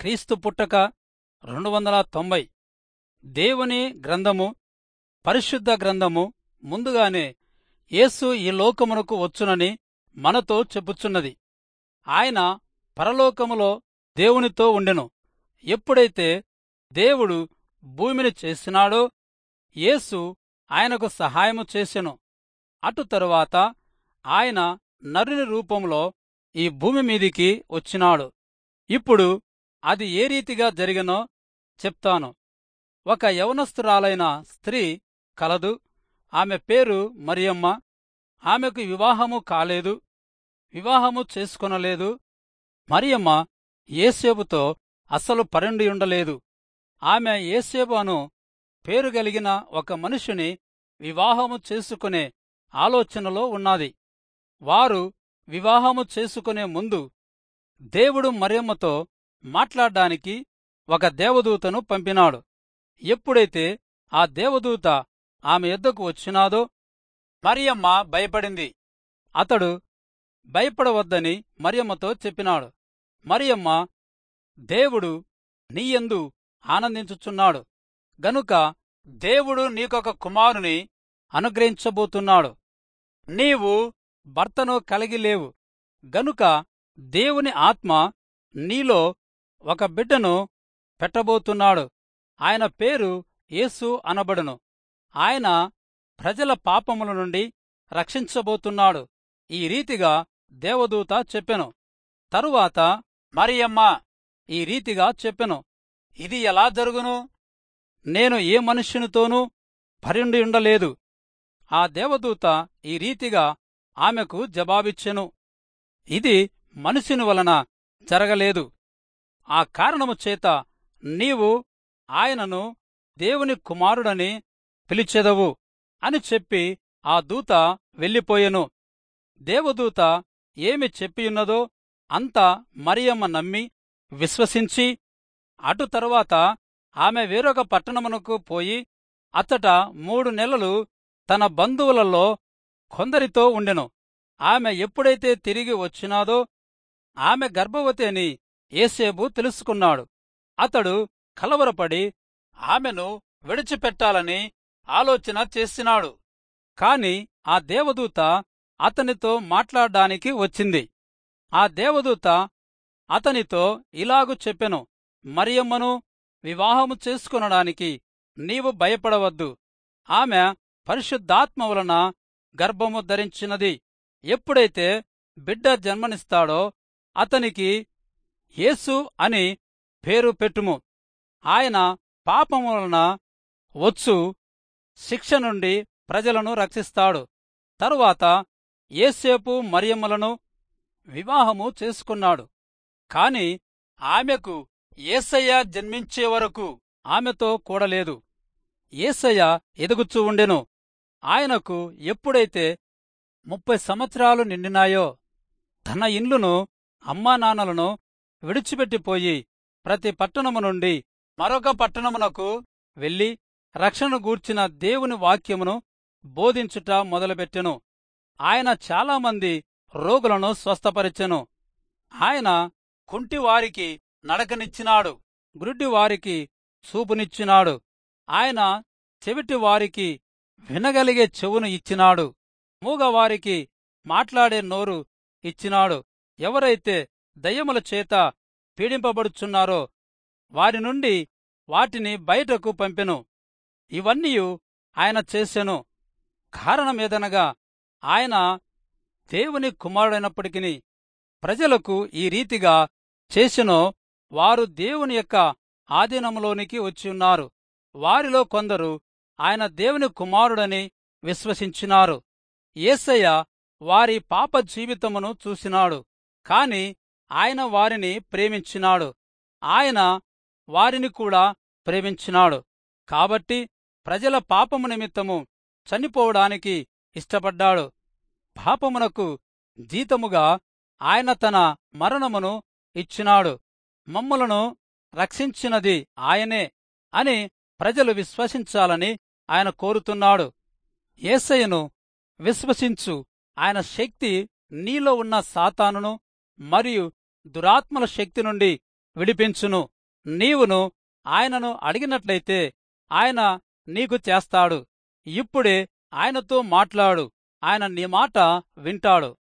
క్రీస్తు పుట్టక రెండు వందల తొంభై దేవుని గ్రంథము పరిశుద్ధ గ్రంథము ముందుగానే యేసు ఈ లోకమునకు వచ్చునని మనతో చెప్పుచున్నది ఆయన పరలోకములో దేవునితో ఉండెను ఎప్పుడైతే దేవుడు భూమిని చేసినాడో యేసు ఆయనకు సహాయము చేసెను అటు తరువాత ఆయన నరుని రూపంలో ఈ భూమి మీదికి వచ్చినాడు ఇప్పుడు అది ఏ రీతిగా జరిగినో చెప్తాను ఒక యవనస్తురాలైన స్త్రీ కలదు ఆమె పేరు మరియమ్మ ఆమెకు వివాహము కాలేదు వివాహము చేసుకొనలేదు మరియమ్మ ఏసేబుతో అస్సలు పరుండి ఉండలేదు ఆమె ఏసేబు అను పేరు కలిగిన ఒక మనుషుని వివాహము చేసుకునే ఆలోచనలో ఉన్నది వారు వివాహము చేసుకునే ముందు దేవుడు మరియమ్మతో మాట్లాడ్డానికి ఒక దేవదూతను పంపినాడు ఎప్పుడైతే ఆ దేవదూత ఆమె యొద్దకు వచ్చినాదో మరియమ్మ భయపడింది అతడు భయపడవద్దని మరియమ్మతో చెప్పినాడు మరియమ్మ దేవుడు నీయందు ఆనందించుచున్నాడు గనుక దేవుడు నీకొక కుమారుని అనుగ్రహించబోతున్నాడు నీవు భర్తను కలిగి లేవు గనుక దేవుని ఆత్మ నీలో ఒక బిడ్డను పెట్టబోతున్నాడు ఆయన పేరు యేసు అనబడును ఆయన ప్రజల పాపముల నుండి రక్షించబోతున్నాడు ఈ రీతిగా దేవదూత చెప్పెను తరువాత మరియమ్మ ఈ రీతిగా చెప్పెను ఇది ఎలా జరుగును నేను ఏ మనుష్యునితోనూ భరిండి ఉండలేదు ఆ దేవదూత ఈ రీతిగా ఆమెకు జవాబిచ్చెను ఇది మనుషుని వలన జరగలేదు ఆ కారణము చేత నీవు ఆయనను దేవుని కుమారుడని పిలిచెదవు అని చెప్పి ఆ దూత వెళ్ళిపోయెను దేవదూత ఏమి చెప్పియున్నదో అంతా మరియమ్మ నమ్మి విశ్వసించి అటు తరువాత ఆమె వేరొక పట్టణమునకు పోయి అచ్చట మూడు నెలలు తన బంధువులలో కొందరితో ఉండెను ఆమె ఎప్పుడైతే తిరిగి వచ్చినాదో ఆమె గర్భవతి అని ఏసేబు తెలుసుకున్నాడు అతడు కలవరపడి ఆమెను విడిచిపెట్టాలని ఆలోచన చేసినాడు కాని ఆ దేవదూత అతనితో మాట్లాడ్డానికి వచ్చింది ఆ దేవదూత అతనితో ఇలాగు చెప్పెను మరియమ్మను వివాహము చేసుకొనడానికి నీవు భయపడవద్దు ఆమె పరిశుద్ధాత్మ వలన గర్భము ధరించినది ఎప్పుడైతే బిడ్డ జన్మనిస్తాడో అతనికి యేసు అని పేరు పెట్టుము ఆయన పాపము వలన వచ్చు శిక్ష నుండి ప్రజలను రక్షిస్తాడు తరువాత ఏసేపు మరియమ్మలను వివాహము చేసుకున్నాడు కాని ఆమెకు ఏసయ్య జన్మించే వరకు ఆమెతో కూడలేదు ఏసయ్య ఎదుగుచూ ఉండెను ఆయనకు ఎప్పుడైతే ముప్పై సంవత్సరాలు నిండినాయో తన ఇండ్లును అమ్మానాన్నలను విడిచిపెట్టిపోయి ప్రతి పట్టణము నుండి మరొక పట్టణమునకు వెళ్లి రక్షణ గూర్చిన దేవుని వాక్యమును బోధించుట మొదలుపెట్టెను ఆయన చాలామంది రోగులను స్వస్థపరిచెను ఆయన కుంటివారికి నడకనిచ్చినాడు గురుడ్డివారికి చూపునిచ్చినాడు ఆయన చెవిటివారికి వినగలిగే చెవును ఇచ్చినాడు మూగవారికి మాట్లాడే నోరు ఇచ్చినాడు ఎవరైతే దయ్యముల చేత పీడింపబడుచున్నారో వారి నుండి వాటిని బయటకు పంపెను ఇవన్నీయు ఆయన చేసెను కారణమేదనగా ఆయన దేవుని కుమారుడైనప్పటికీ ప్రజలకు ఈ రీతిగా చేసెనో వారు దేవుని యొక్క ఆధీనంలోనికి వచ్చియున్నారు వారిలో కొందరు ఆయన దేవుని కుమారుడని విశ్వసించినారు ఏసయ్య వారి పాప జీవితమును చూసినాడు కాని ఆయన వారిని ప్రేమించినాడు ఆయన వారిని కూడా ప్రేమించినాడు కాబట్టి ప్రజల పాపము నిమిత్తము చనిపోవడానికి ఇష్టపడ్డాడు పాపమునకు జీతముగా ఆయన తన మరణమును ఇచ్చినాడు మమ్ములను రక్షించినది ఆయనే అని ప్రజలు విశ్వసించాలని ఆయన కోరుతున్నాడు ఏసయ్యను విశ్వసించు ఆయన శక్తి నీలో ఉన్న సాతానును మరియు దురాత్మల శక్తి నుండి విడిపించును నీవును ఆయనను అడిగినట్లయితే ఆయన నీకు చేస్తాడు ఇప్పుడే ఆయనతో మాట్లాడు ఆయన నీ మాట వింటాడు